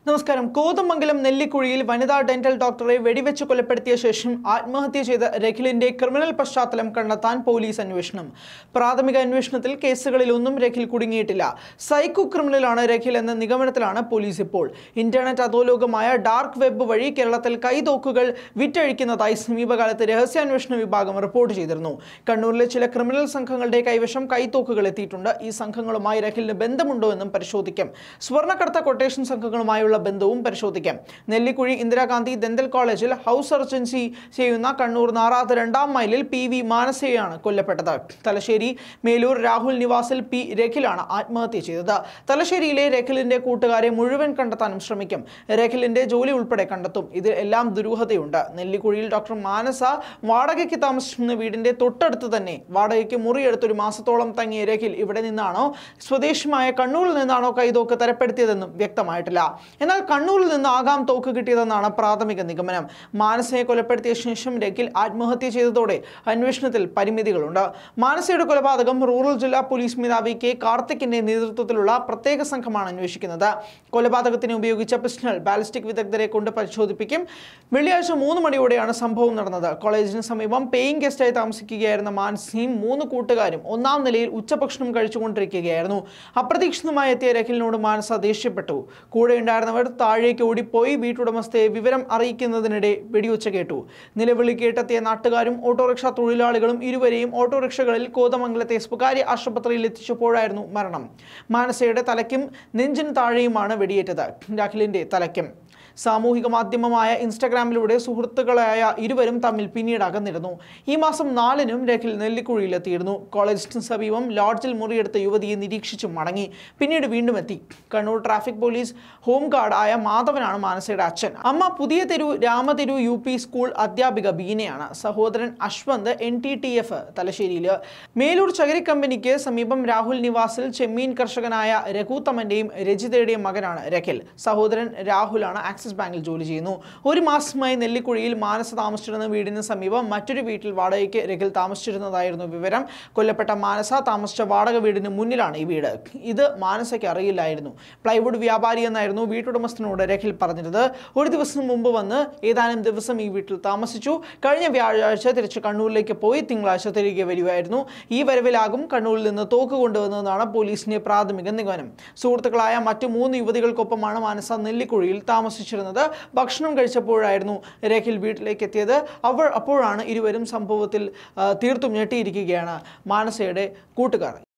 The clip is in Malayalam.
നമസ്കാരം കോതമംഗലം നെല്ലിക്കുഴിയിൽ വനിതാ ഡെന്റൽ ഡോക്ടറെ വെടിവെച്ച് കൊലപ്പെടുത്തിയ ശേഷം ആത്മഹത്യ ചെയ്ത രഖിലിന്റെ ക്രിമിനൽ പശ്ചാത്തലം കണ്ടെത്താൻ പോലീസ് അന്വേഷണം പ്രാഥമിക അന്വേഷണത്തിൽ കേസുകളിലൊന്നും രഖിൽ കുടുങ്ങിയിട്ടില്ല സൈക്കോ ക്രിമിനലാണ് രഖിൽ എന്ന നിഗമനത്തിലാണ് പോലീസ് ഇപ്പോൾ ഇന്റർനെറ്റ് അധോലോകമായ ഡാർക്ക് വെബ് വഴി കേരളത്തിൽ കൈതോക്കുകൾ വിറ്റഴിക്കുന്നതായി സമീപകാലത്ത് രഹസ്യാന്വേഷണ വിഭാഗം റിപ്പോർട്ട് ചെയ്തിരുന്നു കണ്ണൂരിലെ ചില ക്രിമിനൽ സംഘങ്ങളുടെ കൈവശം കൈത്തോക്കുകൾ എത്തിയിട്ടുണ്ട് ഈ സംഘങ്ങളുമായി രഖിലിന് ബന്ധമുണ്ടോ എന്നും പരിശോധിക്കും സ്വർണ്ണക്കടത്ത കൊട്ടേഷൻ സംഘങ്ങളുമായുള്ള ബന്ധവും പരിശോധിക്കാം നെല്ലിക്കുഴി ഇന്ദിരാഗാന്ധി ദന്തൽ കോളേജിൽ ഹൗസ് സർജൻസി ചെയ്യുന്ന കണ്ണൂർ നാറാത്ത് രണ്ടാം മൈലിൽ പി വി മാനസയാണ് കൊല്ലപ്പെട്ടത് തലശ്ശേരി മേലൂർ രാഹുൽ നിവാസിൽ പി രഖിലാണ് ആത്മഹത്യ ചെയ്തത് തലശ്ശേരിയിലെ രഖിലിന്റെ കൂട്ടുകാരെ മുഴുവൻ കണ്ടെത്താനും ശ്രമിക്കും രഖിലിന്റെ ജോലി ഉൾപ്പെടെ കണ്ടെത്തും ഇതിൽ എല്ലാം ദുരൂഹതയുണ്ട് നെല്ലിക്കുഴിയിൽ ഡോക്ടർ മാനസ വാടകയ്ക്ക് താമസിക്കുന്ന വീടിന്റെ തൊട്ടടുത്ത് തന്നെ വാടകയ്ക്ക് മുറിയെടുത്ത് ഒരു മാസത്തോളം തങ്ങിയ രഖിൽ ഇവിടെ നിന്നാണോ സ്വദേശിമായ കണ്ണൂരിൽ നിന്നാണോ കൈതോക്ക് തരപ്പെടുത്തിയതെന്നും വ്യക്തമായിട്ടില്ല എന്നാൽ കണ്ണൂരിൽ നിന്ന് ആകാം തോക്ക് കിട്ടിയതെന്നാണ് പ്രാഥമിക നിഗമനം മാനസയെ കൊലപ്പെടുത്തിയ ശേഷം രഖിൽ ആത്മഹത്യ ചെയ്തതോടെ അന്വേഷണത്തിൽ പരിമിതികളുണ്ട് മാനസയുടെ കൊലപാതകം റൂറൽ ജില്ലാ പോലീസ് മേധാവി കെ കാർത്തിക്കിന്റെ നേതൃത്വത്തിലുള്ള പ്രത്യേക സംഘമാണ് അന്വേഷിക്കുന്നത് കൊലപാതകത്തിന് ഉപയോഗിച്ച പിസ്റ്റൾ ബാലിസ്റ്റിക് വിദഗ്ധരെ കൊണ്ട് പരിശോധിപ്പിക്കും വെള്ളിയാഴ്ച മൂന്ന് മണിയോടെയാണ് സംഭവം നടന്നത് കോളേജിന് സമീപം പേയിങ് ഗസ്റ്റായി താമസിക്കുകയായിരുന്ന മാനസിയും മൂന്ന് കൂട്ടുകാരും ഒന്നാം നിലയിൽ ഉച്ചഭക്ഷണം കഴിച്ചുകൊണ്ടിരിക്കുകയായിരുന്നു അപ്രതീക്ഷിതമായി എത്തിയ രഖിലിനോട് മാനസ ദേഷ്യപ്പെട്ടു കൂടെ ഉണ്ടായിരുന്നവർ താഴേക്ക് ഓടിപ്പോയി വീട്ടുടമസ്ഥയെ വിവരം അറിയിക്കുന്നതിനിടെ വെടിയൊച്ച കേട്ടു നിലവിളി കേട്ടെത്തിയ നാട്ടുകാരും ഓട്ടോറിക്ഷ തൊഴിലാളികളും ഇരുവരെയും ഓട്ടോറിക്ഷകളിൽ കോതമംഗലത്തെ സ്വകാര്യ ആശുപത്രിയിൽ എത്തിച്ചപ്പോഴായിരുന്നു മരണം മാനസയുടെ തലയ്ക്കും നെഞ്ചിന് താഴെയുമാണ് വെടിയേറ്റത് രാഖിലിന്റെ തലയ്ക്കും സാമൂഹിക മാധ്യമമായ ഇൻസ്റ്റഗ്രാമിലൂടെ സുഹൃത്തുക്കളായ ഇരുവരും തമ്മിൽ പിന്നീട് അകന്നിരുന്നു ഈ മാസം നാലിനും രഖിൽ നെല്ലിക്കുഴിയിലെത്തിയിരുന്നു കോളേജിന് സമീപം ലോഡ്ജിൽ മുറിയെടുത്ത യുവതിയെ നിരീക്ഷിച്ചു മടങ്ങി പിന്നീട് വീണ്ടും എത്തി Kannur traffic police home guard ആയ മാധവനാണ് മാനസയുടെ അച്ഛൻ അമ്മ പുതിയ തെരു രാമതെരു യു പി സ്കൂൾ അധ്യാപിക ബീനയാണ് സഹോദരൻ Ashwanth N T T F തലശ്ശേരിയിൽ മേലൂർ ചകരി കമ്പനിക്ക് സമീപം രാഹുൽ നിവാസിൽ ചെമ്മീൻ കർഷകനായ രഘുത്തമന്റെയും രജിതയുടെയും മകനാണ് രഖിൽ സഹോദരൻ രാഹുലാണ് ആക്സിസ് ബാങ്കിൽ ജോലി ചെയ്യുന്നു ഒരു മാസമായി നെല്ലിക്കുഴിയിൽ മാനസ താമസിച്ചിരുന്ന വീടിന് സമീപം മറ്റൊരു വീട്ടിൽ വാടകയ്ക്ക് രഖിൽ താമസിച്ചിരുന്നതായിരുന്നു വിവരം കൊല്ലപ്പെട്ട മാനസ താമസിച്ച വാടക വീടിന് മുന്നിലാണ് ഈ വീട് ഇത് മാനസയ്ക്ക് അറിയില്ലായിരുന്നു പ്ലൈവുഡ് വ്യാപാരി എന്നായിരുന്നു വീട്ടുടമസ്ഥനോട് രഖിൽ പറഞ്ഞിരുന്നത് ഒരു ദിവസം മുമ്പ് വന്ന് ഏതാനും ദിവസം ഈ വീട്ടിൽ താമസിച്ചു കഴിഞ്ഞ വ്യാഴാഴ്ച തിരിച്ച് കണ്ണൂരിലേക്ക് പോയി തിങ്കളാഴ്ച തിരികെ വരുമായിരുന്നു ഈ വരവിലാകും കണ്ണൂരിൽ നിന്ന് തോക്ക് കൊണ്ടുവന്നതെന്നാണ് പോലീസിന്റെ പ്രാഥമിക നിഗമനം സുഹൃത്തുക്കളായ മറ്റു മൂന്ന് യുവതികൾക്കൊപ്പമാണ് മാനസ നെല്ലിക്കുഴിയിൽ താമസിച്ചിരുന്നത് ഭക്ഷണം കഴിച്ചപ്പോഴായിരുന്നു രഖിൽ വീട്ടിലേക്ക് എത്തിയത് അവർ അപ്പോഴാണ് ഇരുവരും സംഭവത്തിൽ ആ, തീർത്തും ഞെട്ടിയിരിക്കുകയാണ് മാനസയുടെ കൂട്ടുകാർ